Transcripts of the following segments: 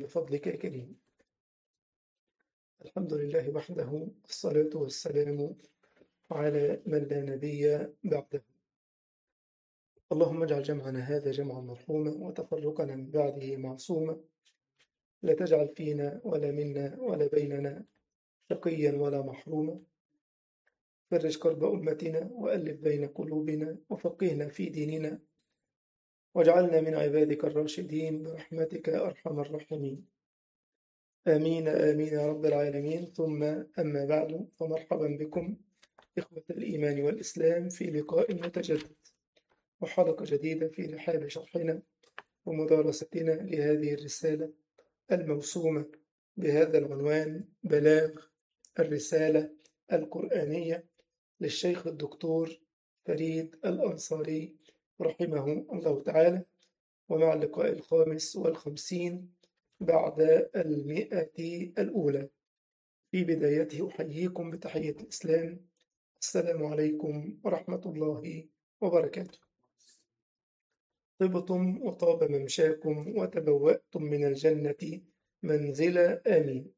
بفضلك يا كريم الحمد لله وحده الصلاة والسلام على من لا نبي بعده اللهم اجعل جمعنا هذا جمعا مرحوما وتفرقنا من بعده معصوما لا تجعل فينا ولا منا ولا بيننا شقيا ولا محروما فرج كرب أمتنا وألف بين قلوبنا وفقهنا في ديننا واجعلنا من عبادك الراشدين برحمتك يا أرحم الراحمين آمين آمين يا رب العالمين ثم أما بعد فمرحبا بكم إخوة الإيمان والإسلام في لقاء متجدد وحلقة جديدة في رحاب شرحنا ومدارستنا لهذه الرسالة الموسومة بهذا العنوان بلاغ الرسالة القرآنية للشيخ الدكتور فريد الأنصاري رحمه الله تعالى ومع اللقاء الخامس والخمسين بعد المئة الأولى في بدايته أحييكم بتحية الإسلام السلام عليكم ورحمة الله وبركاته طبتم وطاب ممشاكم وتبوأتم من الجنة منزلا آمين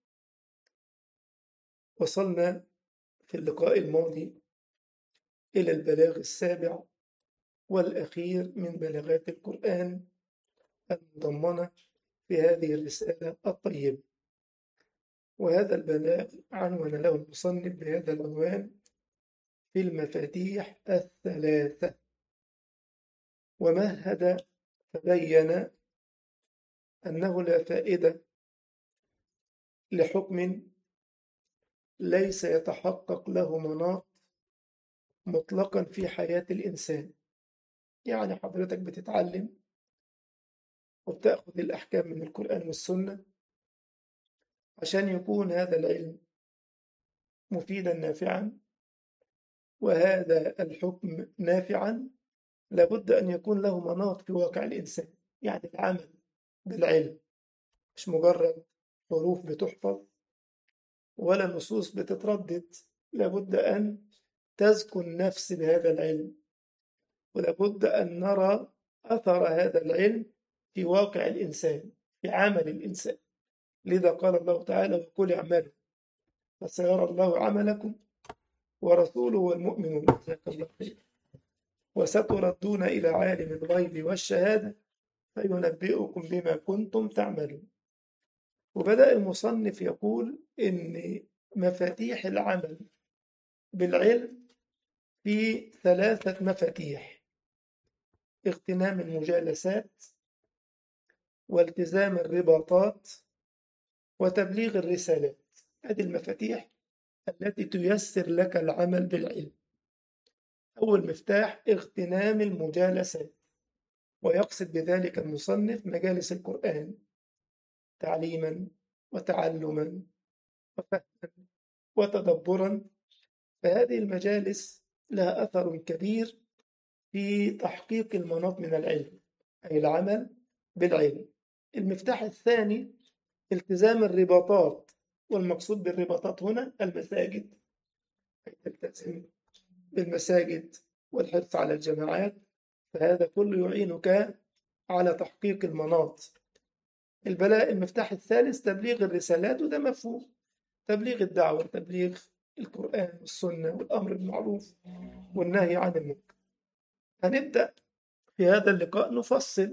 وصلنا في اللقاء الماضي إلى البلاغ السابع والأخير من بلاغات القرآن المضمنة في هذه الرسالة الطيبة وهذا البلاغ عنون له المصنف بهذا العنوان في المفاتيح الثلاثة ومهد فبين أنه لا فائدة لحكم ليس يتحقق له مناط مطلقا في حياة الإنسان يعني حضرتك بتتعلم وبتأخذ الأحكام من القرآن والسنة عشان يكون هذا العلم مفيدا نافعا وهذا الحكم نافعا لابد أن يكون له مناط في واقع الإنسان يعني العمل بالعلم مش مجرد حروف بتحفظ ولا نصوص بتتردد لابد أن تزكو النفس بهذا العلم ولابد أن نرى أثر هذا العلم في واقع الإنسان في عمل الإنسان لذا قال الله تعالى وقل اعملوا فسيرى الله عملكم ورسوله والمؤمنون جزاك الله خير وستردون إلى عالم الغيب والشهادة فينبئكم بما كنتم تعملون وبدأ المصنف يقول إن مفاتيح العمل بالعلم في ثلاثة مفاتيح اغتنام المجالسات والتزام الرباطات وتبليغ الرسالات هذه المفاتيح التي تيسر لك العمل بالعلم أول مفتاح اغتنام المجالسات ويقصد بذلك المصنف مجالس القرآن تعليما وتعلما وفهما وتدبرا فهذه المجالس لها أثر كبير في تحقيق المناط من العلم أي العمل بالعلم المفتاح الثاني التزام الرباطات والمقصود بالرباطات هنا المساجد أي تلتزم بالمساجد والحرص على الجماعات فهذا كله يعينك على تحقيق المناط البلاء المفتاح الثالث تبليغ الرسالات وده مفهوم تبليغ الدعوة تبليغ القرآن والسنة والأمر بالمعروف والنهي عن المنكر هنبدأ في هذا اللقاء نفصل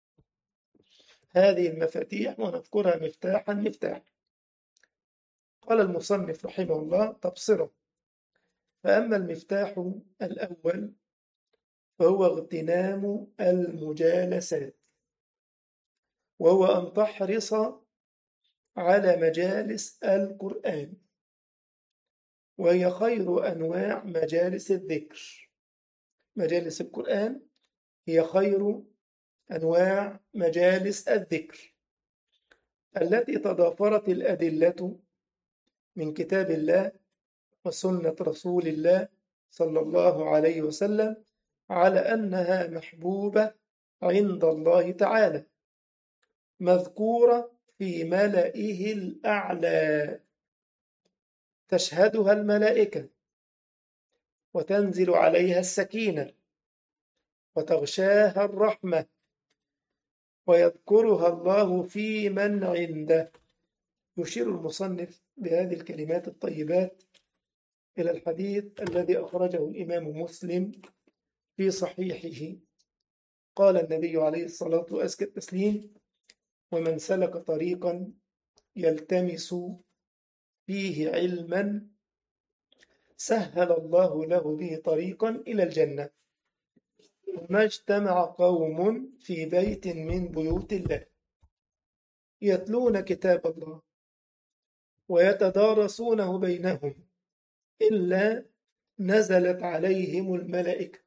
هذه المفاتيح ونذكرها مفتاحا مفتاحا قال المصنف رحمه الله تبصرة فأما المفتاح الأول فهو اغتنام المجالسات وهو أن تحرص على مجالس القرآن وهي خير أنواع مجالس الذكر مجالس القرآن هي خير أنواع مجالس الذكر التي تضافرت الأدلة من كتاب الله وسنة رسول الله صلى الله عليه وسلم على أنها محبوبة عند الله تعالى مذكورة في ملئه الأعلى تشهدها الملائكة وتنزل عليها السكينة وتغشاها الرحمة ويذكرها الله في من عنده يشير المصنف بهذه الكلمات الطيبات إلى الحديث الذي أخرجه الإمام مسلم في صحيحه قال النبي عليه الصلاة وأزكى التسليم ومن سلك طريقا يلتمس فيه علما سهل الله له به طريقا إلى الجنة وما اجتمع قوم في بيت من بيوت الله يتلون كتاب الله ويتدارسونه بينهم إلا نزلت عليهم الملائكة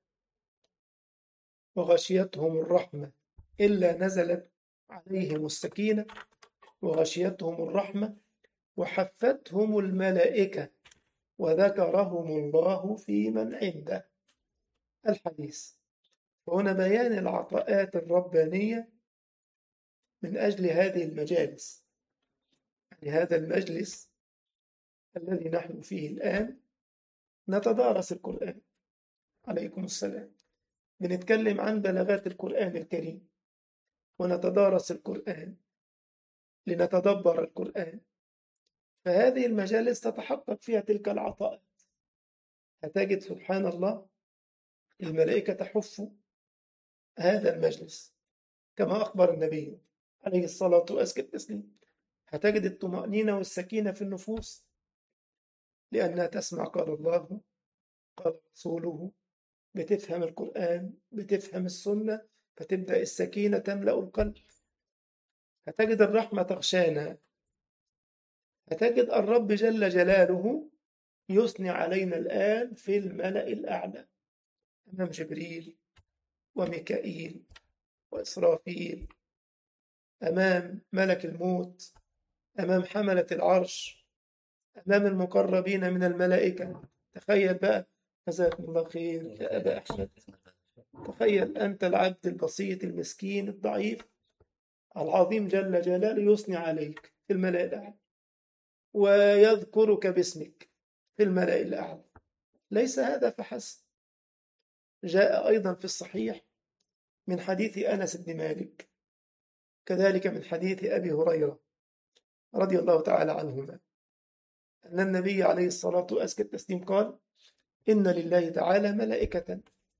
وغشيتهم الرحمة إلا نزلت عليهم السكينة وغشيتهم الرحمة وحفتهم الملائكة وذكرهم الله في من عنده الحديث وهنا بيان العطاءات الربانية من أجل هذه المجالس يعني هذا المجلس الذي نحن فيه الآن نتدارس القرآن عليكم السلام بنتكلم عن بلاغات القرآن الكريم ونتدارس القرآن لنتدبر القرآن فهذه المجالس تتحقق فيها تلك العطاءات هتجد سبحان الله الملائكة تحف هذا المجلس كما أخبر النبي عليه الصلاة والسلام التسليم هتجد الطمأنينة والسكينة في النفوس لأنها تسمع قال الله قال رسوله بتفهم القرآن بتفهم السنة فتبدأ السكينة تملأ القلب هتجد الرحمة تغشانا هتجد الرب جل جلاله يثني علينا الآن في الملأ الأعلى أمام جبريل وميكائيل وإسرافيل أمام ملك الموت أمام حملة العرش أمام المقربين من الملائكة تخيل بقى جزاكم الله خير يا أبا أحمد تخيل أنت العبد البسيط المسكين الضعيف العظيم جل جلاله يثني عليك في الملأ الأعلى ويذكرك باسمك في الملأ الأعلى ليس هذا فحسب جاء أيضا في الصحيح من حديث أنس بن مالك كذلك من حديث أبي هريرة رضي الله تعالى عنهما أن النبي عليه الصلاة وأزكى التسليم قال إن لله تعالى ملائكة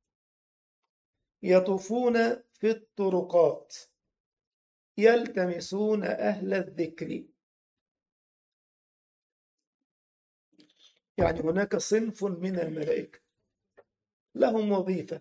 يطوفون في الطرقات يلتمسون أهل الذكر يعني هناك صنف من الملائكة لهم وظيفة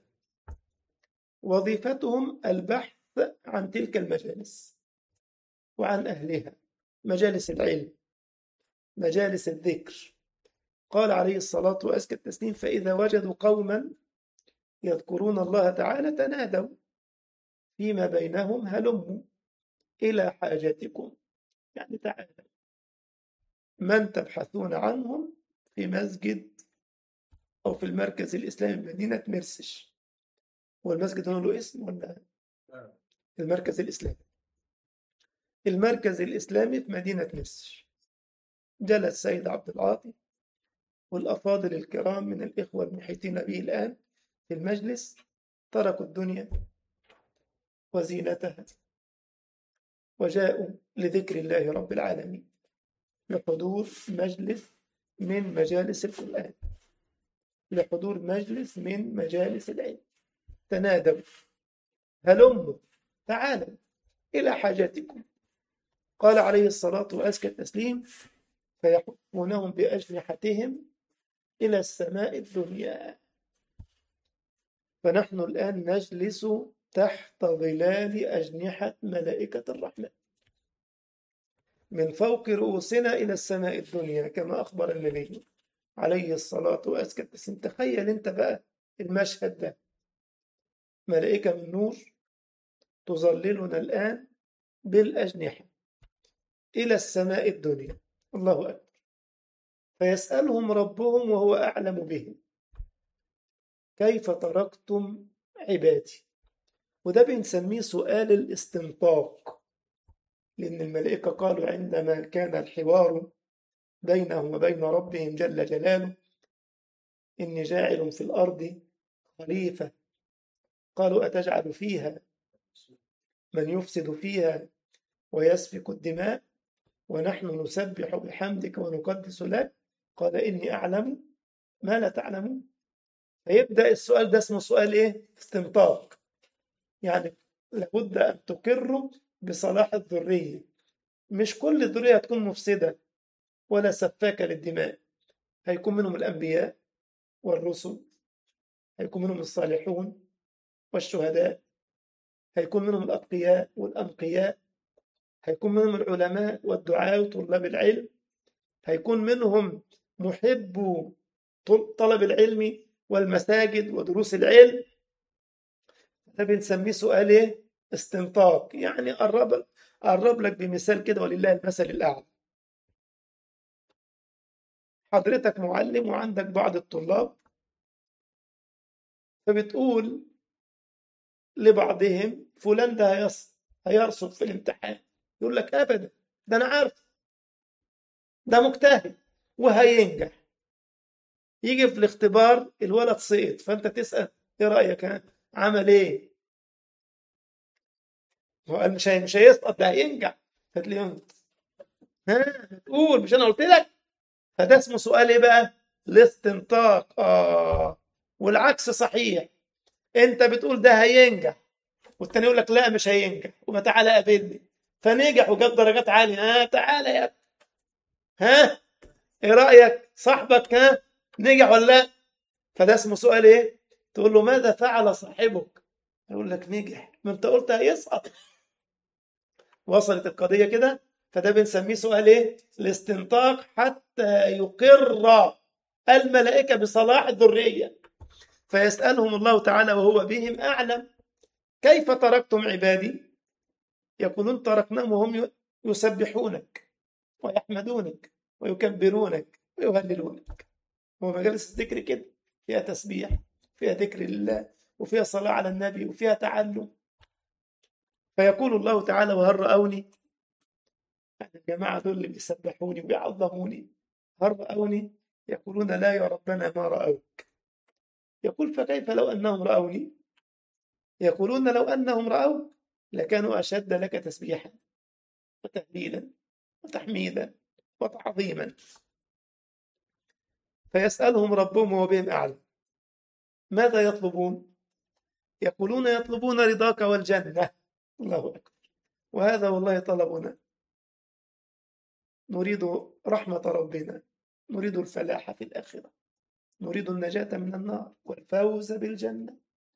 وظيفتهم البحث عن تلك المجالس وعن أهلها مجالس العلم مجالس الذكر قال عليه الصلاة وأزكى التسليم فإذا وجدوا قوما يذكرون الله تعالى تنادوا فيما بينهم هلموا إلى حاجتكم يعني تعالوا من تبحثون عنهم في مسجد أو في المركز الإسلامي بمدينة مرسش هو المسجد هنا له اسم ولا المركز الإسلامي المركز الإسلامي في مدينة مرسش جلس سيد عبد العاطي والأفاضل الكرام من الإخوة المحيطين به الآن في المجلس تركوا الدنيا وزينتها وجاءوا لذكر الله رب العالمين لحضور مجلس من مجالس القرآن لحضور مجلس من مجالس العلم تنادوا هلموا تعالوا إلى حاجاتكم قال عليه الصلاة وأزكى التسليم فيحفونهم بأجنحتهم إلى السماء الدنيا فنحن الآن نجلس تحت ظلال أجنحة ملائكة الرحمن من فوق رؤوسنا إلى السماء الدنيا كما أخبر النبي عليه الصلاة وأزكى التسليم تخيل أنت بقى المشهد ده ملائكة من نور تظللنا الآن بالأجنحة إلى السماء الدنيا الله أكبر فيسألهم ربهم وهو أعلم بهم كيف تركتم عبادي وده بنسميه سؤال الاستنطاق لأن الملائكة قالوا عندما كان الحوار بينهم وبين ربهم جل جلاله إني جاعل في الأرض خليفة قالوا أتجعل فيها من يفسد فيها ويسفك الدماء ونحن نسبح بحمدك ونقدس لك قال إني أعلم ما لا تعلمون فيبدأ السؤال ده اسمه سؤال إيه؟ استنطاق يعني لابد أن تقروا بصلاح الذرية مش كل الذرية هتكون مفسدة ولا سفاكة للدماء هيكون منهم الأنبياء والرسل هيكون منهم الصالحون والشهداء هيكون منهم الأتقياء والأنقياء هيكون منهم العلماء والدعاء وطلاب العلم هيكون منهم محب طلب العلم والمساجد ودروس العلم ده بنسميه سؤال ايه استنطاق يعني قرب قرب لك بمثال كده ولله المثل الاعلى حضرتك معلم وعندك بعض الطلاب فبتقول لبعضهم فلان ده هيص هيرصد في الامتحان يقول لك ابدا ده انا عارف ده مجتهد وهينجح يجي في الاختبار الولد سقط فانت تسال ايه رايك ها عمل ايه هو قال مش مش هيسقط ده هينجح فتلاقيهم ها تقول مش انا قلت لك فده اسمه سؤال ايه بقى الاستنطاق اه والعكس صحيح انت بتقول ده هينجح والتاني يقول لك لا مش هينجح وما تعالى قابلني فنجح وجاب درجات عاليه ها تعالى يا ها ايه رايك صاحبك ها نجح ولا لا فده اسمه سؤال ايه تقول له ماذا فعل صاحبك يقول لك نجح ما انت قلت هيسقط وصلت القضيه كده فده بنسميه سؤال ايه الاستنطاق حتى يقر الملائكه بصلاح الذريه فيسالهم الله تعالى وهو بهم اعلم كيف تركتم عبادي يقولون تركناهم وهم يسبحونك ويحمدونك ويكبرونك ويهللونك هو مجالس الذكر كده فيها تسبيح فيها ذكر الله وفيها صلاة على النبي وفيها تعلم فيقول الله تعالى وهل رأوني يعني الجماعة دول اللي بيسبحوني وبيعظموني هل رأوني يقولون لا يا ربنا ما رأوك يقول فكيف لو أنهم رأوني يقولون لو أنهم رأوك لكانوا أشد لك تسبيحا وتهليلا وتحميدا وتعظيما فيسألهم ربهم وهو بهم أعلم ماذا يطلبون يقولون يطلبون رضاك والجنة الله أكبر وهذا والله طلبنا نريد رحمة ربنا نريد الفلاح في الآخرة نريد النجاة من النار والفوز بالجنة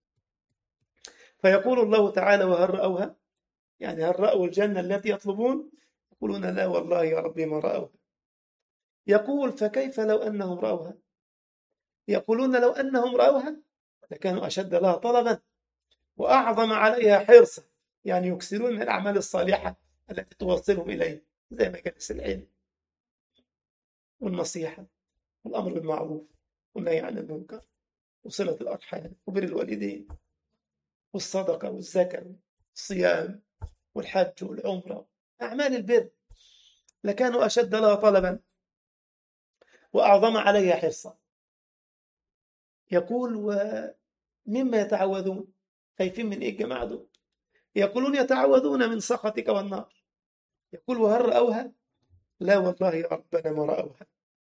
فيقول الله تعالى وهل رأوها يعني هل رأوا الجنة التي يطلبون يقولون لا والله يا ربي ما رأوها يقول فكيف لو أنهم رأوها يقولون لو أنهم رأوها لكانوا أشد لها طلبا وأعظم عليها حرصا يعني يكسرون من الأعمال الصالحة التي توصلهم إليه زي مجالس العلم والنصيحة والأمر بالمعروف والنهي عن المنكر وصلة الأرحام وبر الوالدين والصدقة والزكاة والصيام والحج والعمرة أعمال البر لكانوا أشد لها طلبا وأعظم عليها حرصا يقول ومما يتعوذون خايفين من إيه الجماعة دول يقولون يتعوذون من سخطك والنار يقول وهل رأوها لا والله يا ربنا ما رأوها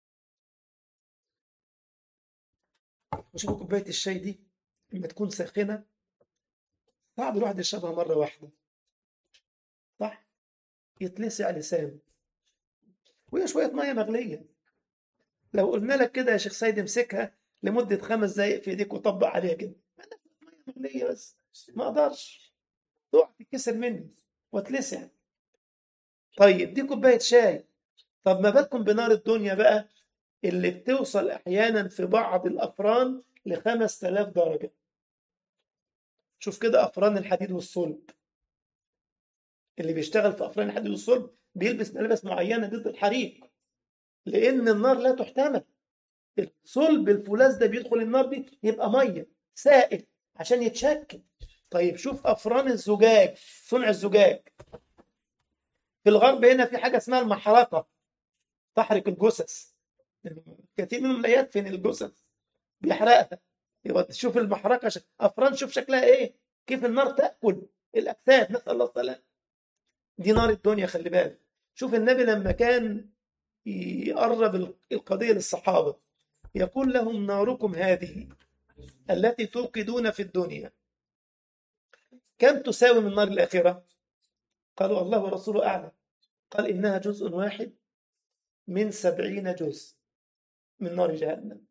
وشوفوا كوباية الشاي دي لما تكون ساخنة صعب الواحد يشربها مرة واحدة صح يتلسع لسانه وهي شوية مية مغلية لو قلنا لك كده يا شيخ سيد امسكها لمدة خمس دقايق في ايديك وطبق عليها كده أنا مية مغلية بس ما اقدرش تقع تتكسر مني واتلسع طيب دي كوباية شاي طب ما بالكم بنار الدنيا بقى اللي بتوصل احيانا في بعض الافران ل 5000 درجة شوف كده افران الحديد والصلب اللي بيشتغل في افران الحديد والصلب بيلبس ملابس معينة ضد الحريق لان النار لا تحتمل الصلب الفولاذ ده بيدخل النار دي يبقى ميه سائل عشان يتشكل طيب شوف افران الزجاج صنع الزجاج في الغرب هنا في حاجه اسمها المحرقه تحرق الجثث كثير منهم لا يدفن الجثث بيحرقها يبقى تشوف المحرقه ش... افران شوف شكلها ايه كيف النار تاكل الأجساد نسأل الله السلامة دي نار الدنيا خلي بالك شوف النبي لما كان يقرب القضية للصحابة يقول لهم ناركم هذه التي توقدون في الدنيا كم تساوي من نار الآخرة قالوا الله ورسوله أعلم قال إنها جزء واحد من سبعين جزء من نار جهنم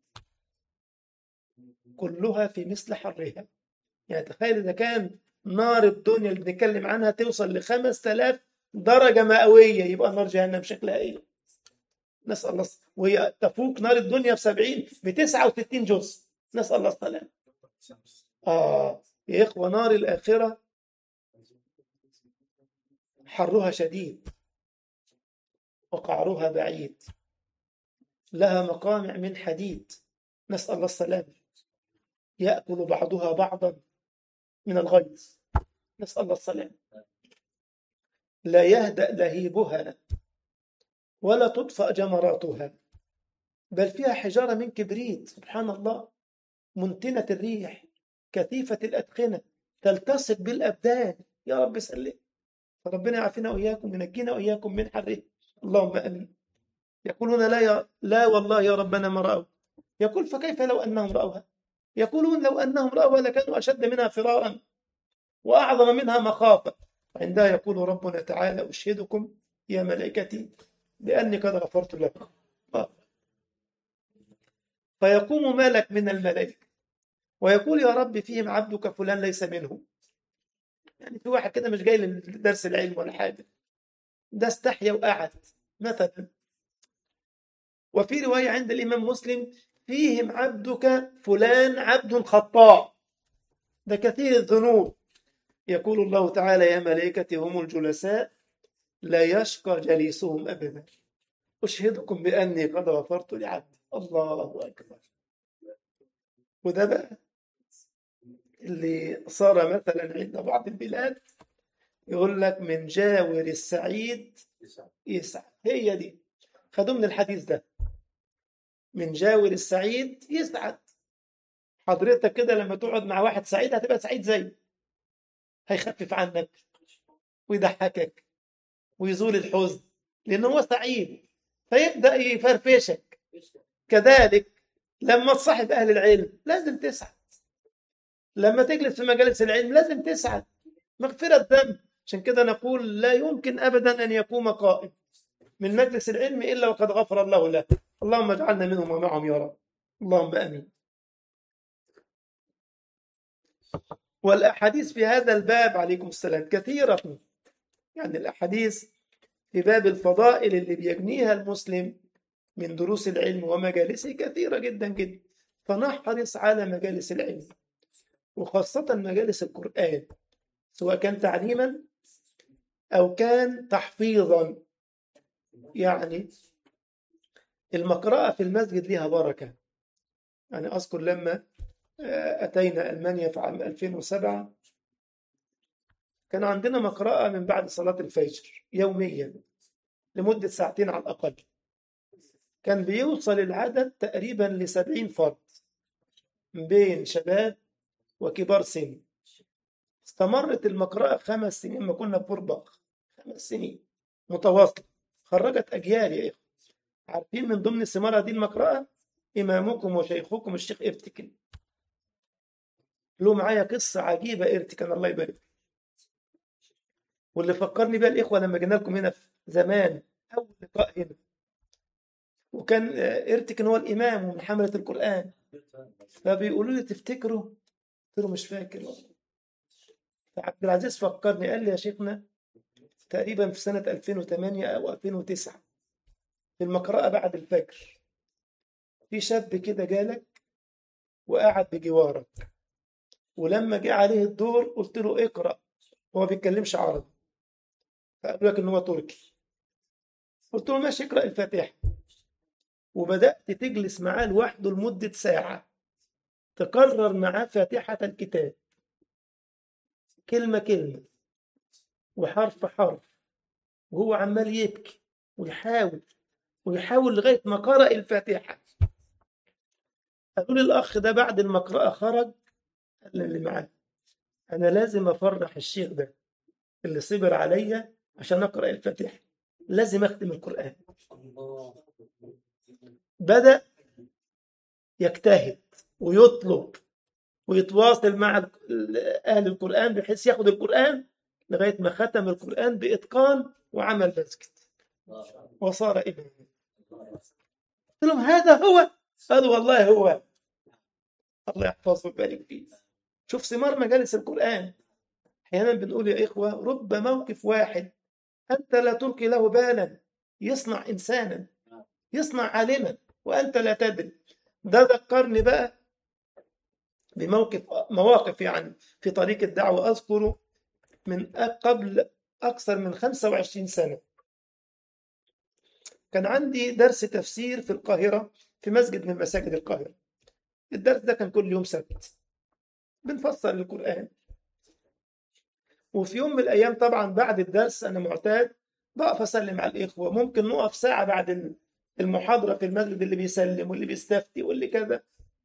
كلها في مثل حرها يعني تخيل إذا كان نار الدنيا اللي بنتكلم عنها توصل لخمس تلاف درجة مئوية يبقى نار جهنم شكلها إيه نسأل الله وهي تفوق نار الدنيا بسبعين بتسعة وستين جزء نسأل الله السلام آه يا إخوة نار الآخرة حرها شديد وقعرها بعيد لها مقامع من حديد نسأل الله السلامة يأكل بعضها بعضا من الغيظ نسأل الله السلامة لا يهدأ لهيبها ولا تطفأ جمراتها بل فيها حجارة من كبريت سبحان الله منتنة الريح كثيفة الأدخنة تلتصق بالأبدان يا رب سلم فربنا يعافينا وإياكم وينجينا وإياكم من حره اللهم امين يقولون لا يا لا والله يا ربنا ما راوا يقول فكيف لو انهم راوها يقولون لو انهم راوها لكانوا اشد منها فرارا واعظم منها مخافه عندها يقول ربنا تعالى اشهدكم يا ملائكتي لاني قد غفرت لكم فيقوم ملك من الملائكه ويقول يا رب فيهم عبدك فلان ليس منهم يعني في واحد كده مش جاي لدرس العلم ولا حاجه ده استحيا وقعد مثلا وفي رواية عند الإمام مسلم فيهم عبدك فلان عبد خطاء ده كثير الذنوب يقول الله تعالى يا ملائكتي هم الجلساء لا يشقى جليسهم أبدا أشهدكم بأني قد غفرت لعبدي الله أكبر وده بقى اللي صار مثلا عند بعض البلاد يقول لك من جاور السعيد يسعد هي دي خدوه من الحديث ده من جاور السعيد يسعد حضرتك كده لما تقعد مع واحد سعيد هتبقى سعيد زيه هيخفف عنك ويضحكك ويزول الحزن لأنه هو سعيد فيبدأ يفرفشك كذلك لما تصاحب أهل العلم لازم تسعد لما تجلس في مجالس العلم لازم تسعد مغفرة ذنب عشان كده نقول لا يمكن أبدا أن يقوم قائم من مجلس العلم إلا وقد غفر الله له اللهم اجعلنا منهم ومعهم يا رب اللهم آمين والأحاديث في هذا الباب عليكم السلام كثيرة يعني الأحاديث في باب الفضائل اللي بيجنيها المسلم من دروس العلم ومجالسه كثيرة جدا جدا فنحرص على مجالس العلم وخاصة مجالس القرآن سواء كان تعليما أو كان تحفيظا يعني المقرأة في المسجد لها بركة يعني أذكر لما أتينا ألمانيا في عام 2007 كان عندنا مقرأة من بعد صلاة الفجر يوميا لمدة ساعتين على الأقل كان بيوصل العدد تقريبا لسبعين فرد بين شباب وكبار سن استمرت المقرأة خمس سنين ما كنا في بورباخ خمس سنين متواصلة خرجت أجيال يا إخوة عارفين من ضمن ثمار هذه المقرأة إمامكم وشيخكم الشيخ إرتكن له معايا قصة عجيبة إرتكن الله يبارك واللي فكرني بيها الإخوة لما جينا لكم هنا في زمان أول لقاء هنا وكان إرتكن هو الإمام ومن حملة القرآن فبيقولوا لي تفتكروا قلت له مش فاكر والله فعبد العزيز فكرني قال لي يا شيخنا تقريبا في سنة 2008 أو 2009 في المقرأة بعد الفجر في شاب كده جالك وقعد بجوارك ولما جه عليه الدور قلت له اقرأ هو ما بيتكلمش عربي فقالوا لك ان هو تركي قلت له ماشي اقرأ الفاتحة وبدأت تجلس معاه لوحده لمدة ساعة تكرر معاه فاتحة الكتاب كلمة كلمة وحرف حرف وهو عمال يبكي ويحاول ويحاول لغاية ما قرأ الفاتحة قالوا لي الأخ ده بعد المقرأة خرج اللي معاه انا لازم افرح الشيخ ده اللي صبر عليا عشان اقرا الفاتحه لازم اختم القران بدا يجتهد ويطلب ويتواصل مع اهل القران بحيث ياخد القران لغايه ما ختم القران باتقان وعمل مسجد وصار اماما قلت لهم هذا هو قالوا والله هو الله يحفظه ويبارك فيه شوف ثمار مجالس القرآن أحيانا بنقول يا إخوة رب موقف واحد أنت لا تلقي له بالا يصنع إنسانا يصنع عالما وأنت لا تدري ده ذكرني بقى بموقف مواقف يعني في طريق الدعوة أذكر من قبل أكثر من 25 سنة كان عندي درس تفسير في القاهرة في مسجد من مساجد القاهرة الدرس ده كان كل يوم سبت بنفسر القرآن وفي يوم من الأيام طبعا بعد الدرس أنا معتاد بقف أسلم على الإخوة ممكن نقف ساعة بعد المحاضرة في المسجد اللي بيسلم واللي بيستفتي واللي كذا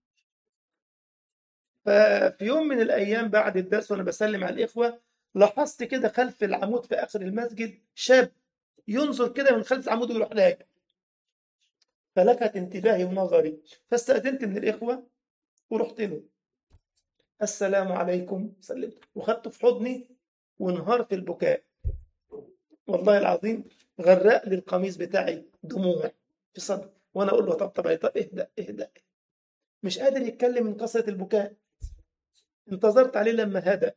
ففي يوم من الأيام بعد الدرس وأنا بسلم على الإخوة لاحظت كده خلف العمود في آخر المسجد شاب ينظر كده من خلف العمود ويروح راجع فلفت انتباهي ونظري فاستأذنت من الإخوة ورحت له السلام عليكم سلمت وخدته في حضني وانهار في البكاء والله العظيم غرق لي القميص بتاعي دموع في صدري وانا اقول له طب طب طب اهدأ اهدأ مش قادر يتكلم من كثرة البكاء انتظرت عليه لما هدأ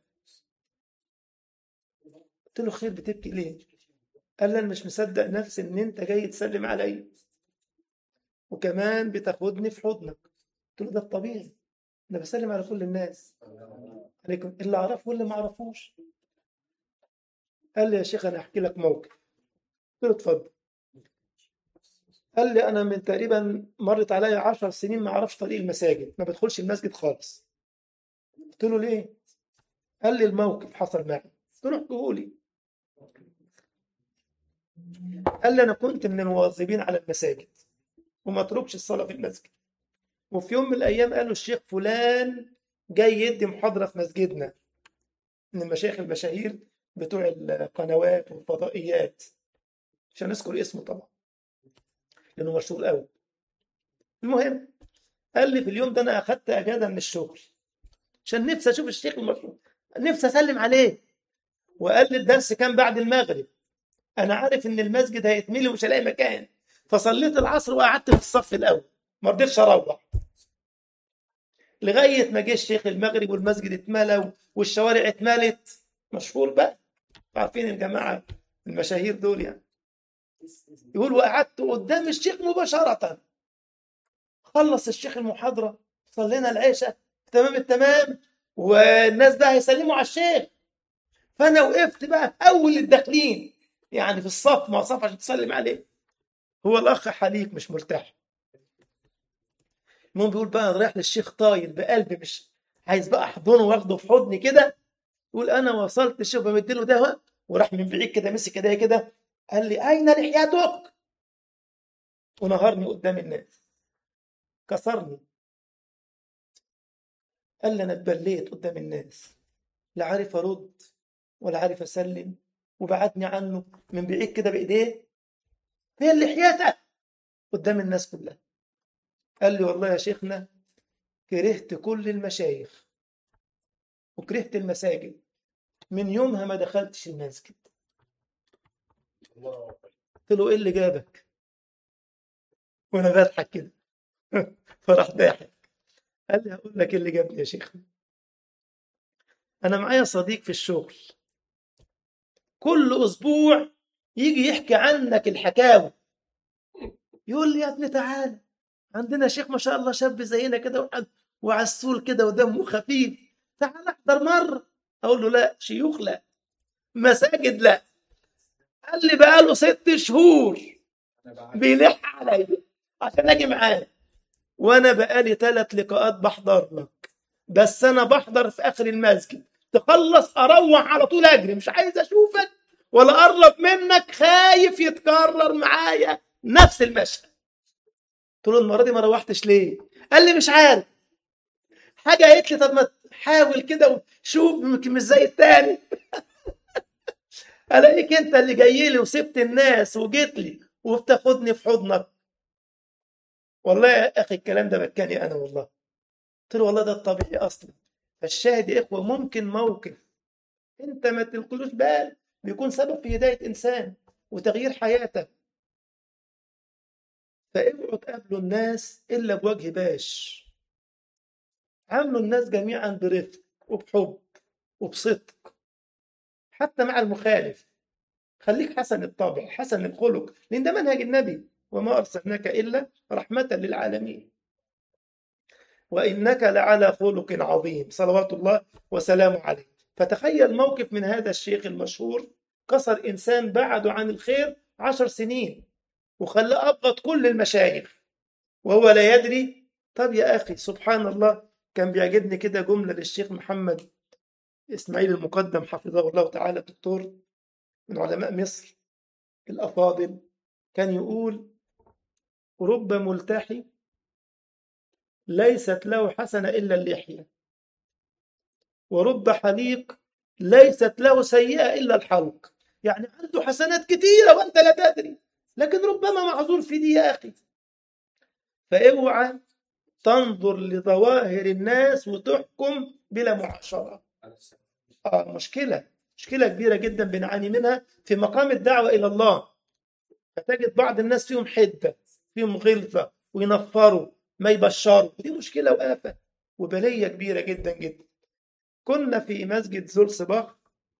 قلت له خير بتبكي ليه؟ قال لي انا مش مصدق نفسي ان انت جاي تسلم عليا وكمان بتاخدني في حضنك قلت له ده الطبيعي انا بسلم على كل الناس عليكم اللي اعرفه واللي ما اعرفوش قال لي يا شيخ انا احكي لك موقف قلت له اتفضل قال لي انا من تقريبا مرت عليا عشر سنين ما اعرفش طريق المساجد ما بدخلش المسجد خالص قلت له ليه قال لي الموقف حصل معي قلت له احكيه لي قال لي انا كنت من المواظبين على المساجد وما اتركش الصلاه في المسجد وفي يوم من الايام قالوا الشيخ فلان جاي يدي محاضره في مسجدنا من المشايخ المشاهير بتوع القنوات والفضائيات مش هنذكر اسمه طبعا لانه مشهور قوي المهم قال لي في اليوم ده انا اخدت اجازه من الشغل عشان نفسي اشوف الشيخ المشهور نفسي اسلم عليه وقال لي الدرس كان بعد المغرب انا عارف ان المسجد هيتملي ومش هلاقي مكان فصليت العصر وقعدت في الصف الاول ما رضيتش اروح لغايه ما جه الشيخ المغرب والمسجد اتملى والشوارع اتملت مشهور بقى عارفين الجماعه المشاهير دول يعني يقول وقعدت قدام الشيخ مباشره خلص الشيخ المحاضره صلينا العشاء تمام التمام والناس بقى هيسلموا على الشيخ فانا وقفت بقى في اول الداخلين يعني في الصف ما صف عشان تسلم عليه هو الاخ حليق مش مرتاح المهم بيقول بقى رايح للشيخ طاير بقلبي مش عايز بقى احضنه واخده في حضني كده يقول انا وصلت الشيخ بمد له ده وراح من بعيد كده مسك ايديا كده قال لي اين لحيتك؟ ونهرني قدام الناس كسرني قال لي انا اتبليت قدام الناس لا عارف ارد ولا عارف اسلم وبعدني عنه من بعيد كده بايديه هي اللي حياتك قدام الناس كلها قال لي والله يا شيخنا كرهت كل المشايخ وكرهت المساجد من يومها ما دخلتش المسجد قلت له ايه اللي جابك وانا بضحك كده فراح ضاحك قال لي هقول لك ايه اللي جابني يا شيخنا انا معايا صديق في الشغل كل اسبوع يجي يحكي عنك الحكاوي يقول لي يا ابني تعالى عندنا شيخ ما شاء الله شاب زينا كده وعسول كده ودمه خفيف تعال احضر مره اقول له لا شيوخ لا مساجد لا قال لي بقاله ست شهور بيلح عليا عشان اجي معاه وانا بقالي ثلاث لقاءات بحضر لك بس انا بحضر في اخر المسجد تخلص اروح على طول اجري مش عايز اشوفك ولا اقرب منك خايف يتكرر معايا نفس المشهد قلت له المره دي ما روحتش ليه قال لي مش عارف حاجه قالت لي طب ما حاول كده وشوف يمكن مش زي التاني الاقيك انت اللي جاي لي وسبت الناس وجيت لي وبتاخدني في حضنك والله يا اخي الكلام ده مكاني انا والله قلت له والله ده الطبيعي اصلا فالشاهد يا اخوه ممكن موقف انت ما تلقلوش بال بيكون سبب في هدايه انسان وتغيير حياته فاوعوا تقابلوا الناس الا بوجه باش عاملوا الناس جميعا برفق وبحب وبصدق حتى مع المخالف خليك حسن الطبع حسن الخلق لان ده منهج النبي وما ارسلناك الا رحمه للعالمين وانك لعلى خلق عظيم صلوات الله وسلامه عليه فتخيل موقف من هذا الشيخ المشهور كسر انسان بعده عن الخير عشر سنين وخلاه ابغض كل المشايخ وهو لا يدري طب يا اخي سبحان الله كان بيعجبني كده جمله للشيخ محمد اسماعيل المقدم حفظه الله تعالى دكتور من علماء مصر الافاضل كان يقول رب ملتحي ليست له حسنه الا اللحيه ورب حليق ليست له سيئه الا الحلق يعني عنده حسنات كثيره وانت لا تدري لكن ربما معذور في دي يا اخي فاوعى تنظر لظواهر الناس وتحكم بلا معاشره اه مشكله مشكله كبيره جدا بنعاني منها في مقام الدعوه الى الله فتجد بعض الناس فيهم حده فيهم غلظه وينفروا ما يبشروا ودي مشكله وآفه وبليه كبيره جدا جدا كنا في مسجد زولسباخ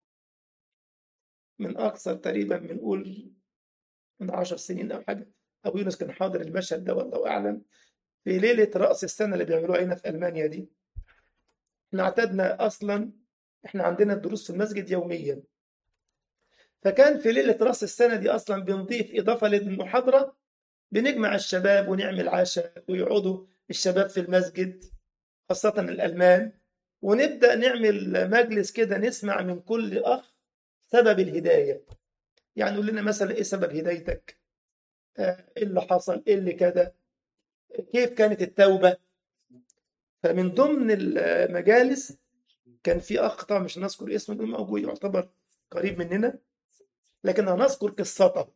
من اكثر تقريبا بنقول من عشر سنين او حاجه ابو يونس كان حاضر المشهد ده والله اعلم في ليله راس السنه اللي بيعملوها هنا في المانيا دي احنا اعتدنا اصلا احنا عندنا الدروس في المسجد يوميا فكان في ليله راس السنه دي اصلا بنضيف اضافه للمحاضره بنجمع الشباب ونعمل عشاء ويقعدوا الشباب في المسجد خاصه الالمان ونبدا نعمل مجلس كده نسمع من كل اخ سبب الهدايه يعني يقول لنا مثلا ايه سبب هدايتك آه، ايه اللي حصل ايه اللي كذا كيف كانت التوبه فمن ضمن المجالس كان في اخ طبعا مش هنذكر اسمه لانه موجود يعتبر قريب مننا لكن هنذكر قصته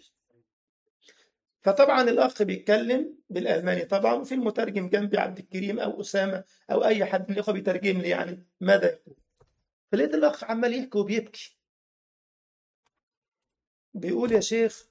فطبعا الاخ بيتكلم بالالماني طبعا وفي المترجم جنبي عبد الكريم او اسامه او اي حد من الاخوه بيترجم لي يعني ماذا يقول فلقيت الاخ عمال يحكي وبيبكي بيقول يا شيخ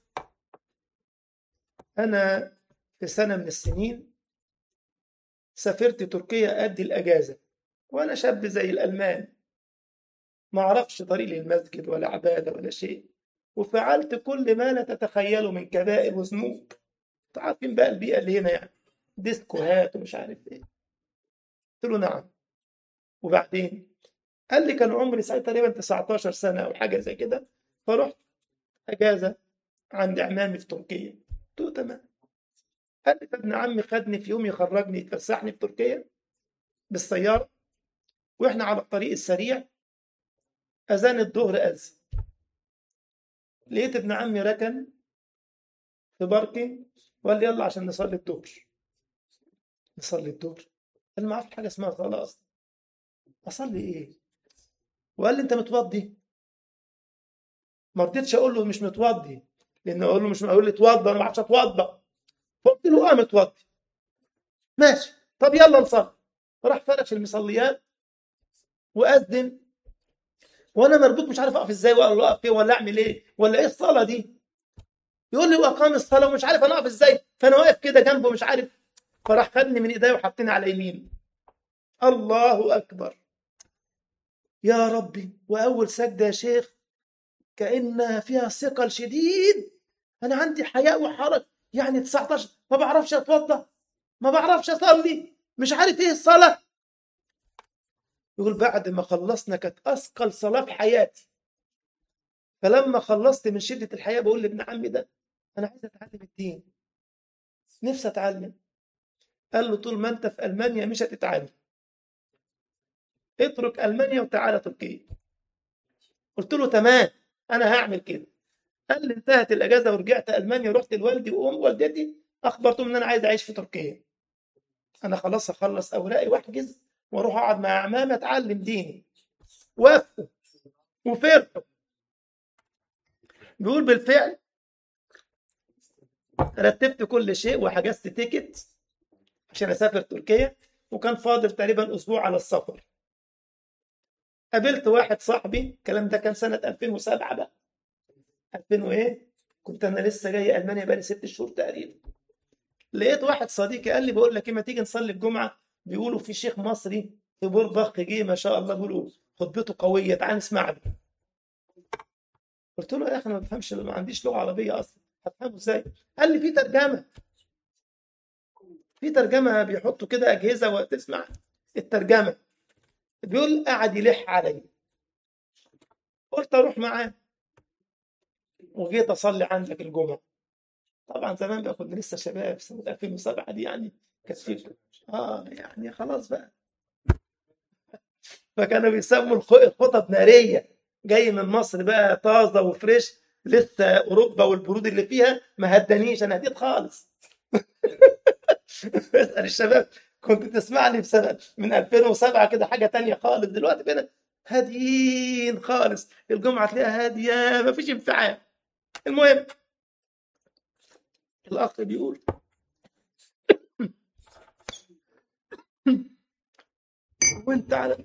انا في سنه من السنين سافرت تركيا ادي الاجازه وانا شاب زي الالمان ما اعرفش طريق للمسجد ولا عباده ولا شيء وفعلت كل ما لا تتخيله من كبائر وذنوب عارفين بقى البيئه اللي هنا يعني ديسكوهات ومش عارف ايه قلت له نعم وبعدين قال لي كان عمري ساعتها تقريبا 19 سنه او حاجه زي كده فرحت اجازه عند عمامي في تركيا قلت له تمام قال لي ابن عمي خدني في يوم يخرجني يفسحني في تركيا بالسياره واحنا على الطريق السريع اذان الظهر اذن لقيت ابن عمي ركن في باركينج وقال لي يلا عشان نصلي الظهر نصلي الظهر قال ما اعرفش حاجه اسمها صلاه اصلا اصلي ايه وقال لي انت متوضي ما رضيتش اقول له مش متوضي لان اقول له مش اقول لي اتوضى انا ما بعرفش اتوضى فقلت له اه متوضي ماشي طب يلا نصلي راح فرش المصليات واذن وانا مربوط مش عارف اقف ازاي ولا اقف فين ولا اعمل ايه ولا ايه الصلاه دي يقول لي واقام الصلاه ومش عارف انا اقف ازاي فانا واقف كده جنبه مش عارف فراح خدني من ايديا وحطني على يمينه الله اكبر يا ربي واول سجده يا شيخ كانها فيها ثقل شديد انا عندي حياء وحرج يعني 19 ما بعرفش اتوضا ما بعرفش اصلي مش عارف ايه الصلاه يقول بعد ما خلصنا كانت اثقل صلاه في حياتي فلما خلصت من شده الحياه بقول لابن عمي ده انا عايز اتعلم الدين نفسي اتعلم قال له طول ما انت في المانيا مش هتتعلم اترك المانيا وتعالى تركيا قلت له تمام انا هعمل كده قال لي انتهت الاجازه ورجعت المانيا ورحت لوالدي وام والدتي اخبرتهم ان انا عايز اعيش في تركيا انا خلاص هخلص اوراقي واحجز واروح اقعد مع عمامه اتعلم ديني وافقوا وفرحوا بيقول بالفعل رتبت كل شيء وحجزت تيكت عشان اسافر تركيا وكان فاضل تقريبا اسبوع على السفر قابلت واحد صاحبي الكلام ده كان سنه 2007 بقى 2000 وايه كنت انا لسه جاي المانيا بقالي ست شهور تقريبا لقيت واحد صديقي قال لي بقول لك ايه ما تيجي نصلي الجمعه بيقولوا في شيخ مصري في بوربخ جه ما شاء الله بيقولوا خطبته قويه تعال نسمع له قلت له يا اخي انا ما بفهمش ما عنديش لغه عربيه اصلا هفهمه ازاي قال لي في ترجمه في ترجمه بيحطوا كده اجهزه وتسمع الترجمه بيقول قعد يلح عليا قلت اروح معاه وجيت اصلي عندك الجمعه طبعا زمان بقى كنا لسه شباب سنه 2007 دي يعني كانت في اه يعني خلاص بقى فكانوا بيسموا الخ- الخطب ناريه جاي من مصر بقى طازه وفريش لسه اوروبا والبرود اللي فيها ما هدانيش انا هديت خالص اسال الشباب كنت تسمعني بسنه من 2007 كده حاجه تانية خالص دلوقتي بقينا هاديين خالص الجمعه تلاقيها هاديه ما فيش انفعال المهم الاخ بيقول وانت على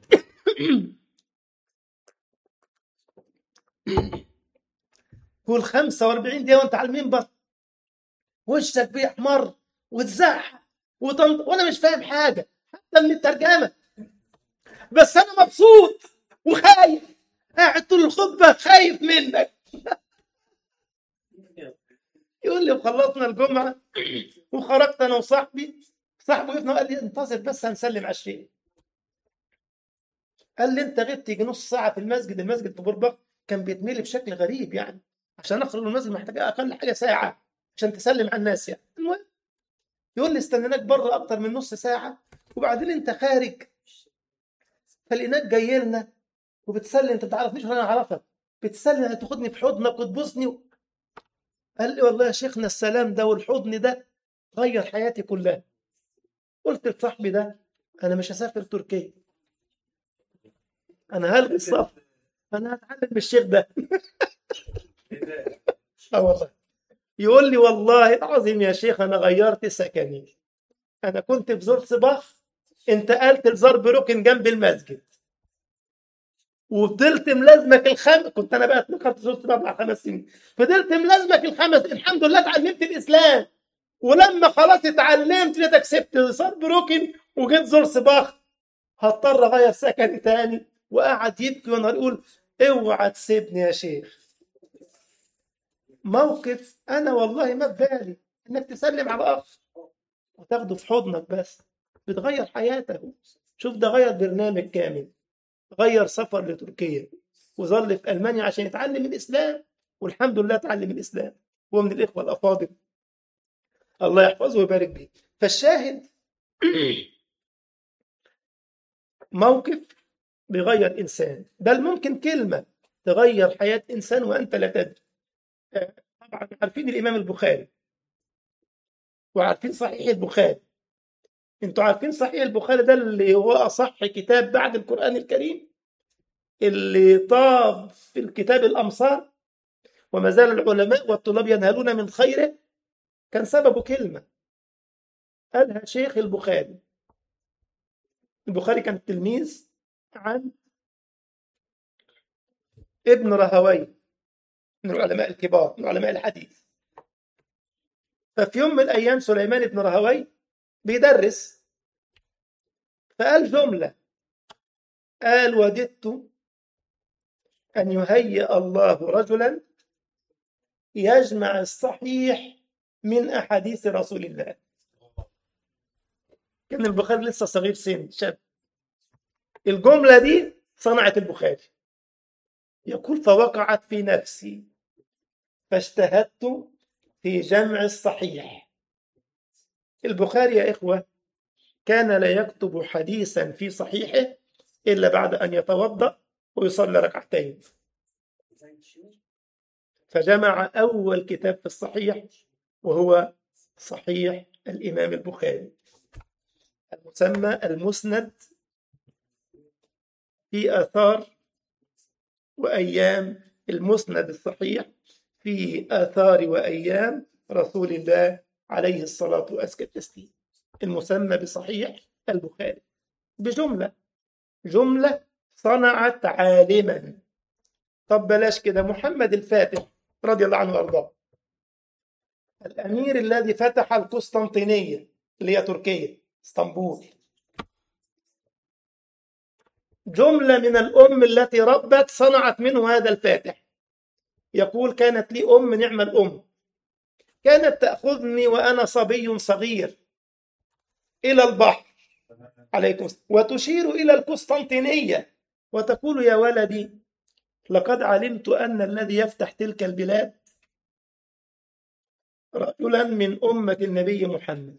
قول 45 دقيقه وانت على المنبر وشك بيحمر وتزعق وتنط وانا مش فاهم حاجه حتى من الترجمه بس انا مبسوط وخايف قاعد طول الخطبه خايف منك يقول لي وخلصنا الجمعه وخرجت انا وصاحبي صاحبي وقفنا وقال لي انتظر بس هنسلم 20 قال لي انت غبت يجي نص ساعه في المسجد المسجد في بوربخ كان بيتملي بشكل غريب يعني عشان اخرج من المسجد محتاج اقل حاجه ساعه عشان تسلم على الناس يعني المهم يقول لي استنيناك بره اكتر من نص ساعه وبعدين انت خارج فلقيناك جاي لنا وبتسلم انت ما تعرفنيش ولا انا اعرفك بتسلم هتاخدني في حضنك وتبوسني و... قال لي والله يا شيخنا السلام ده والحضن ده غير حياتي كلها قلت لصاحبي ده انا مش هسافر تركيا انا هلغي السفر انا هتعلم من الشيخ ده اه والله يقول لي والله العظيم يا شيخ انا غيرت سكني انا كنت في زور صباح انتقلت لزار بروكن جنب المسجد وفضلت ملازمك الخمس كنت انا بقى اتنقلت زور صباح مع خمس سنين فضلت ملازمك الخمس الحمد لله اتعلمت الاسلام ولما خلاص اتعلمت لقيتك سبت زار بروكن وجيت زور صباح هضطر اغير سكني تاني وقعد يبكي وانا يقول اوعى تسيبني يا شيخ موقف انا والله ما في بالي انك تسلم على اخ وتاخده في حضنك بس بتغير حياته شوف ده غير برنامج كامل غير سفر لتركيا وظل في المانيا عشان يتعلم الاسلام والحمد لله اتعلم الاسلام هو من الاخوه الافاضل الله يحفظه ويبارك به فالشاهد موقف بيغير انسان بل ممكن كلمه تغير حياه انسان وانت لا تدري طبعا عارفين الامام البخاري وعارفين صحيح البخاري انتوا عارفين صحيح البخاري ده اللي هو اصح كتاب بعد القران الكريم اللي طاف في الكتاب الامصار وما زال العلماء والطلاب ينهلون من خيره كان سببه كلمه قالها شيخ البخاري البخاري كان تلميذ عن ابن رهوي من العلماء الكبار من علماء الحديث ففي يوم من الأيام سليمان بن رهوي بيدرس فقال جملة قال وددت أن يهيئ الله رجلا يجمع الصحيح من أحاديث رسول الله كان البخاري لسه صغير سن شاب الجملة دي صنعت البخاري يقول فوقعت في نفسي فاجتهدت في جمع الصحيح البخاري يا إخوة كان لا يكتب حديثا في صحيحه إلا بعد أن يتوضأ ويصلي ركعتين فجمع أول كتاب في الصحيح وهو صحيح الإمام البخاري المسمى المسند في آثار وأيام المسند الصحيح في آثار وأيام رسول الله عليه الصلاة وأزكى التسليم المسمى بصحيح البخاري بجملة جملة صنعت عالما طب بلاش كده محمد الفاتح رضي الله عنه وارضاه الامير الذي فتح القسطنطينيه اللي هي تركيا اسطنبول جمله من الام التي ربت صنعت منه هذا الفاتح يقول كانت لي ام نعم الام كانت تاخذني وانا صبي صغير الى البحر عليكم السلام وتشير الى القسطنطينيه وتقول يا ولدي لقد علمت ان الذي يفتح تلك البلاد رجلا من امه النبي محمد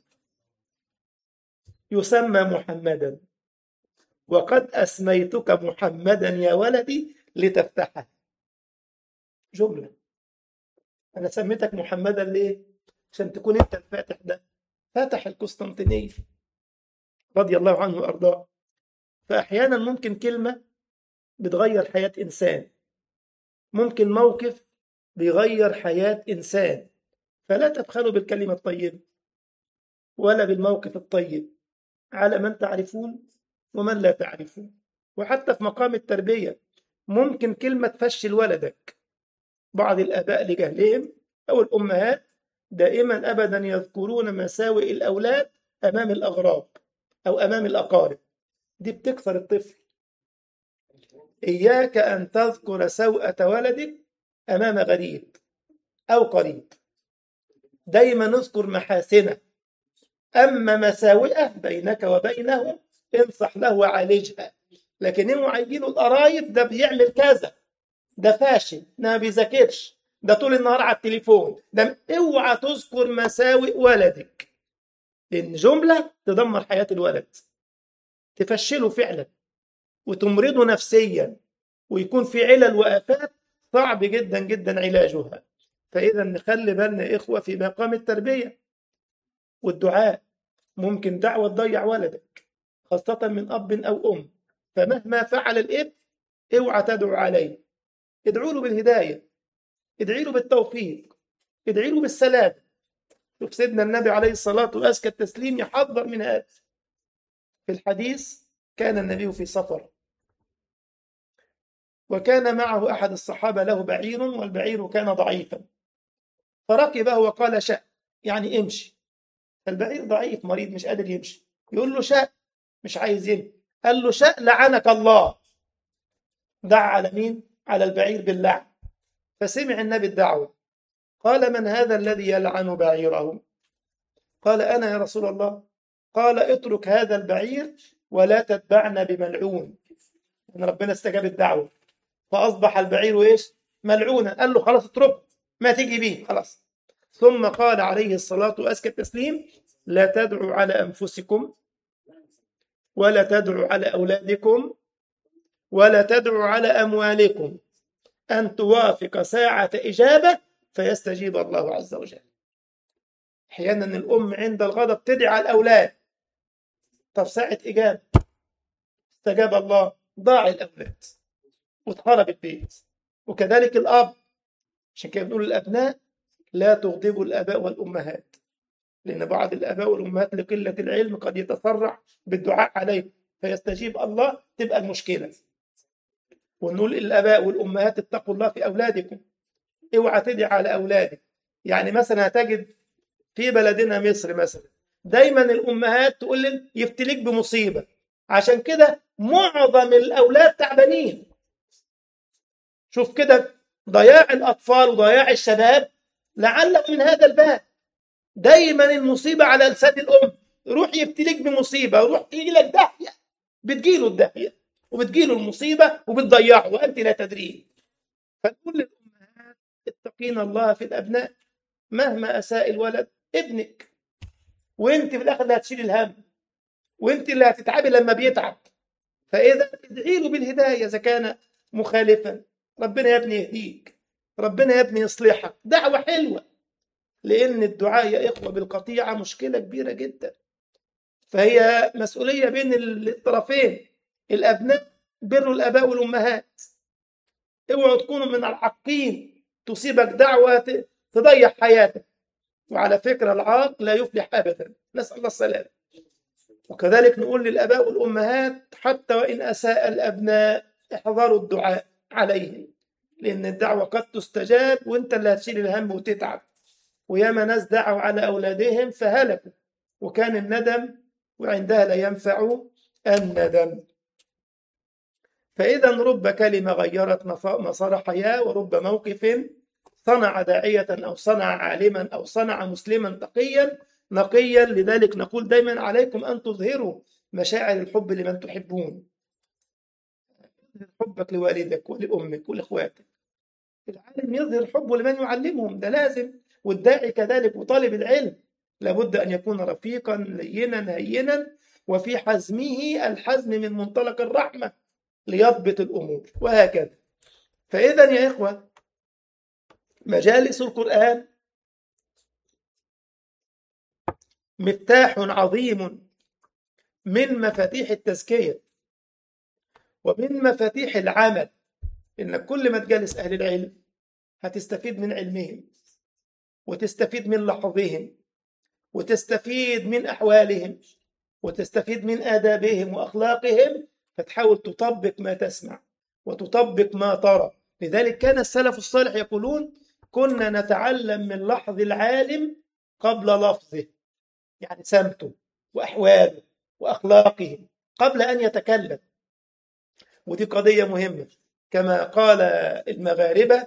يسمى محمدا وقد اسميتك محمدا يا ولدي لتفتحه جمله انا سميتك محمدا ليه عشان تكون انت الفاتح ده فتح القسطنطينيه رضي الله عنه وارضاه فاحيانا ممكن كلمه بتغير حياه انسان ممكن موقف بيغير حياه انسان فلا تبخلوا بالكلمه الطيبه ولا بالموقف الطيب على من تعرفون ومن لا تعرفون وحتى في مقام التربيه ممكن كلمه تفشل ولدك بعض الاباء لجهلهم او الامهات دائما ابدا يذكرون مساوئ الاولاد امام الاغراب او امام الاقارب دي بتكسر الطفل اياك ان تذكر سوءه ولدك امام غريب او قريب دايما نذكر محاسنه اما مساوئه بينك وبينه انصح له وعالجها لكن اوعى يجيله القرايب ده بيعمل كذا ده فاشل ده ما بيذاكرش ده طول النهار على التليفون ده اوعى تذكر مساوئ ولدك لان جمله تدمر حياه الولد تفشله فعلا وتمرضه نفسيا ويكون في علل وافات صعب جدا جدا علاجها فاذا نخلي بالنا يا اخوه في مقام التربيه والدعاء ممكن دعوه تضيع ولدك خاصه من اب او ام فمهما فعل الابن اوعى تدعو عليه ادعوا له بالهدايه ادعي له بالتوفيق ادعي له بالسلام شوف سيدنا النبي عليه الصلاه وازكى التسليم يحذر من هذا في الحديث كان النبي في سفر وكان معه احد الصحابه له بعير والبعير كان ضعيفا فركبه وقال شأ يعني امشي فالبعير ضعيف مريض مش قادر يمشي يقول له شأ مش عايز يمشي قال له شأ لعنك الله دعا على مين على البعير باللعن فسمع النبي الدعوة قال من هذا الذي يلعن بعيره قال أنا يا رسول الله قال اترك هذا البعير ولا تتبعنا بملعون ان ربنا استجاب الدعوة فأصبح البعير إيش ملعونا قال له خلاص اتركه ما تيجي بيه خلاص ثم قال عليه الصلاة وأزكى التسليم لا تدعوا على أنفسكم ولا تدعوا على أولادكم ولا تدعوا على أموالكم أن توافق ساعة إجابة فيستجيب الله عز وجل أحيانا الأم عند الغضب تدعي على الأولاد طب ساعة إجابة استجاب الله ضاع الأولاد واتخرب البيت وكذلك الأب عشان كده بنقول الأبناء لا تغضبوا الآباء والأمهات لأن بعض الآباء والأمهات لقلة العلم قد يتسرع بالدعاء عليه فيستجيب الله تبقى المشكلة ونقول للآباء والأمهات اتقوا الله في أولادكم اوعى تدعي على أولادك يعني مثلا هتجد في بلدنا مصر مثلا دايما الأمهات تقول لي يبتليك بمصيبة عشان كده معظم الأولاد تعبانين شوف كده ضياع الأطفال وضياع الشباب لعله من هذا الباب دايما المصيبة على لسان الأم روح يبتليك بمصيبة روح تيجي لك داهية بتجيله الداهية وبتجيله المصيبة وبتضيعه وأنت لا تدرين فنقول للأمهات اتقين الله في الأبناء مهما أساء الولد ابنك وانت في الآخر اللي هتشيل الهم وانت اللي هتتعبي لما بيتعب فإذا ادعي له بالهداية إذا كان مخالفا ربنا يا ابني يهديك ربنا يا ابني يصلحك دعوة حلوة لأن الدعاء يا إخوة بالقطيعة مشكلة كبيرة جدا فهي مسؤولية بين الطرفين الأبناء بروا الآباء والأمهات اوعوا تكونوا من العاقين تصيبك دعوة ت- تضيع حياتك وعلى فكرة العاق لا يفلح أبدا نسأل الله السلامة وكذلك نقول للآباء والأمهات حتى وإن أساء الأبناء احذروا الدعاء عليهم لأن الدعوة قد تستجاب وأنت اللي هتشيل الهم وتتعب وياما ناس دعوا على أولادهم فهلكوا وكان الندم وعندها لا ينفع الندم فإذا رب كلمة غيرت مف- مسار حياة ورب موقف صنع داعية أو صنع عالما أو صنع مسلما تقيا نقيا لذلك نقول دايما عليكم أن تظهروا مشاعر الحب لمن تحبون حبك لوالدك ولأمك ولإخواتك العالم يظهر حبه لمن يعلمهم ده لازم والداعي كذلك وطالب العلم لابد أن يكون رفيقا لينا هينا وفي حزمه الحزم من منطلق الرحمة ليضبط الأمور وهكذا فإذا يا إخوة مجالس القرآن مفتاح عظيم من مفاتيح التزكية ومن مفاتيح العمل إنك كل ما تجالس أهل العلم هتستفيد من علمهم وتستفيد من لحظهم وتستفيد من أحوالهم وتستفيد من آدابهم وأخلاقهم فتحاول تطبق ما تسمع وتطبق ما ترى لذلك كان السلف الصالح يقولون كنا نتعلم من لحظ العالم قبل لفظه يعني سمته وأحواله وأخلاقه قبل أن يتكلم ودي قضية مهمة كما قال المغاربة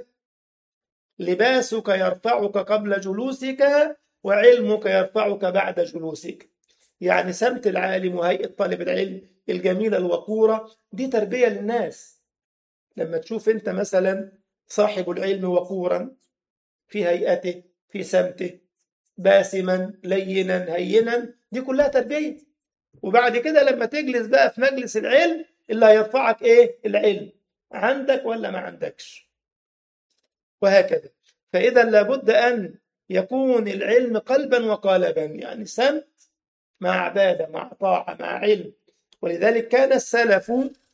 لباسك يرفعك قبل جلوسك وعلمك يرفعك بعد جلوسك يعني سمت العالم وهيئة طالب العلم الجميلة الوقورة دي تربية للناس لما تشوف انت مثلا صاحب العلم وقورا في هيئته في سمته باسما لينا هينا دي كلها تربية وبعد كده لما تجلس بقى في مجلس العلم اللي هيرفعك ايه العلم عندك ولا ما عندكش وهكذا فإذا لابد أن يكون العلم قلبا وقالبا يعني سمت مع عبادة مع طاعة مع علم ولذلك كان السلف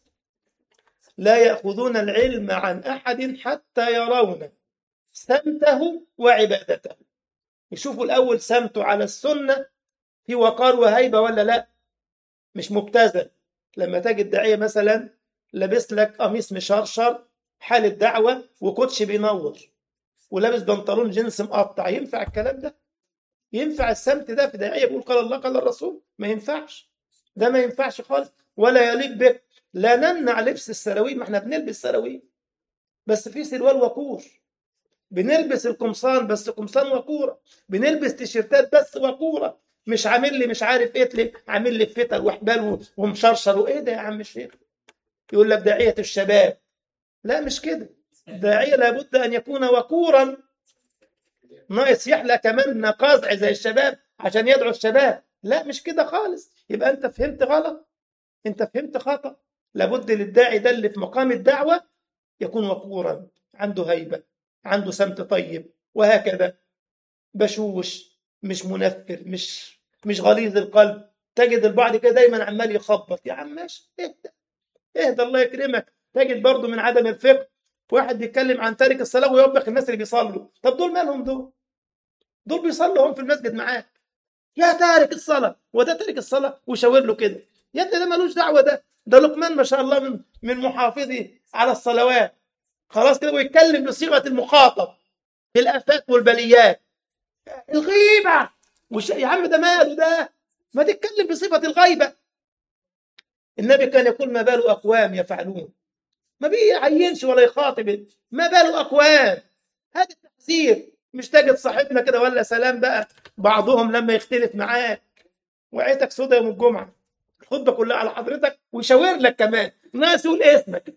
لا يأخذون العلم عن أحد حتى يرون سمته وعبادته يشوفوا الأول سمته على السنة في وقار وهيبة ولا لا مش مبتذل لما تجد داعية مثلا لابس لك قميص مشرشر حال الدعوة وكوتش بينور ولابس بنطلون جينز مقطع ينفع الكلام ده ينفع السمت ده في داعية بيقول قال الله قال الرسول ما ينفعش ده ما ينفعش خالص ولا يليق بك لا نمنع لبس السراويل ما احنا بنلبس سراويل بس في سروال وقور بنلبس القمصان بس قمصان وقورة بنلبس تيشيرتات بس وقورة مش عامل لي مش عارف ايه لي عامل لي فتل وحبال ومشرشر وايه ده يا عم الشيخ يقول لك داعية الشباب لا مش كده داعية لابد أن يكون وقورا ناقص يحلى كمان نقازع زي الشباب عشان يدعو الشباب لا مش كده خالص يبقى أنت فهمت غلط أنت فهمت خطأ لابد للداعي ده اللي في مقام الدعوة يكون وقورا عنده هيبة عنده سمت طيب وهكذا بشوش مش منفر مش مش غليظ القلب تجد البعض كده دايما عمال يخبط يا عم ماشي اهدى اهدى الله يكرمك تجد برضه من عدم الفقه واحد بيتكلم عن تارك الصلاه ويوبخ الناس اللي بيصلوا طب دول مالهم دول دول بيصلوا هم في المسجد معاك يا تارك الصلاه وده تارك الصلاه وشاور له كده يا ابني ده ملوش دعوه ده ده لقمان ما شاء الله من من محافظي على الصلوات خلاص كده ويتكلم بصيغه المخاطب في الافات والبليات الغيبه وش... يا عم ده ماله ده ما تتكلم بصفه الغيبه النبي كان يقول ما بال اقوام يفعلون ما بيعينش ولا يخاطب ما باله اقوام هذا التحذير مش تجد صاحبنا كده ولا سلام بقى بعضهم لما يختلف معاك وعيتك سودا يوم الجمعه الخطبه كلها على حضرتك ويشاور لك كمان ناس يقول اسمك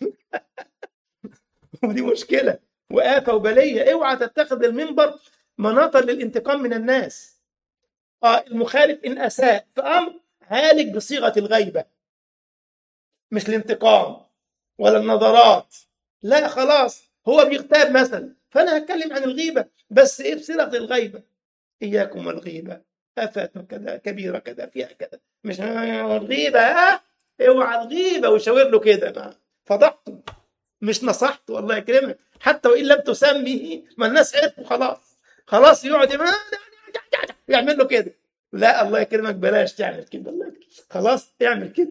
ودي مشكله وآفة وبلية اوعى تتخذ المنبر مناطا للانتقام من الناس اه المخالف ان اساء في امر عالج بصيغه الغيبه مش الانتقام ولا النظرات لا خلاص هو بيغتاب مثلا فانا هتكلم عن الغيبه بس ايه بصيغه الغيبه اياكم والغيبه افات كذا كبيره كذا فيها كذا مش الغيبه ها اوعى الغيبة ويشاور له كده ما فضحته مش نصحته الله يكرمك حتى وإن لم تسميه ما الناس عرفوا خلاص خلاص يقعد يما- يعمل له كده لا الله يكرمك بلاش تعمل كده الله يكرمك. خلاص اعمل كده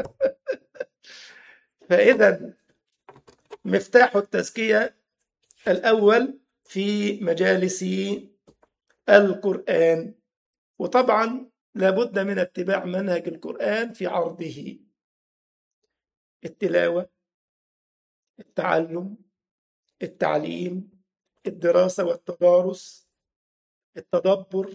فإذا مفتاح التزكية الأول في مجالس القرآن وطبعا لابد من اتباع منهج القرآن في عرضه التلاوة التعلم التعليم الدراسة والتدارس التدبر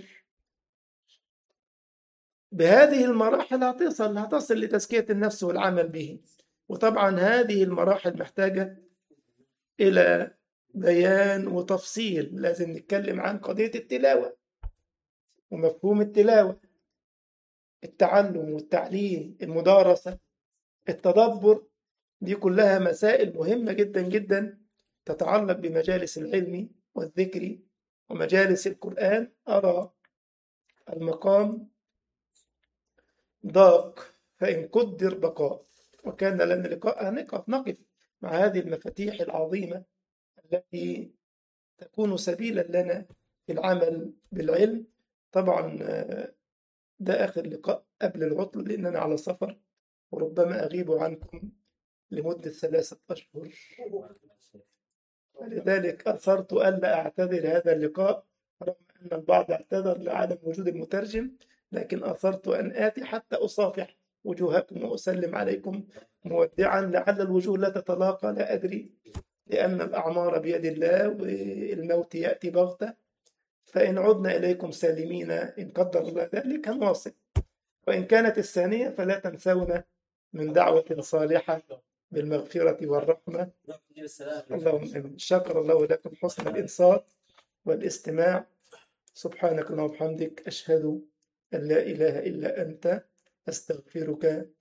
بهذه المراحل هتصل هتصل لتزكية النفس والعمل به وطبعا هذه المراحل محتاجة إلى بيان وتفصيل لازم نتكلم عن قضية التلاوة ومفهوم التلاوة التعلم والتعليم المدارسة التدبر دي كلها مسائل مهمة جدا جدا تتعلق بمجالس العلم والذكر ومجالس القرآن أرى المقام ضاق فإن قدر بقاء وكان لنا لقاء نقف نقف مع هذه المفاتيح العظيمة التي تكون سبيلا لنا في العمل بالعلم طبعا آه، ده آخر لقاء قبل العطل لأن أنا على سفر وربما أغيب عنكم لمدة ثلاثة أشهر لذلك أثرت ألا أعتذر هذا اللقاء رغم أن البعض اعتذر لعدم وجود المترجم لكن أثرت أن آتي حتى أصافح وجوهكم وأسلم عليكم مودعا لعل الوجوه لا تتلاقى لا أدري لأن الأعمار بيد الله والموت يأتي بغتة فإن عدنا إليكم سالمين إن قدر الله ذلك هنواصل وإن كانت الثانية فلا تنسونا من دعوة صالحة بالمغفرة والرحمة اللهم آمين شكر الله لكم حسن الإنصات والاستماع سبحانك اللهم وبحمدك أشهد أن لا إله إلا أنت أستغفرك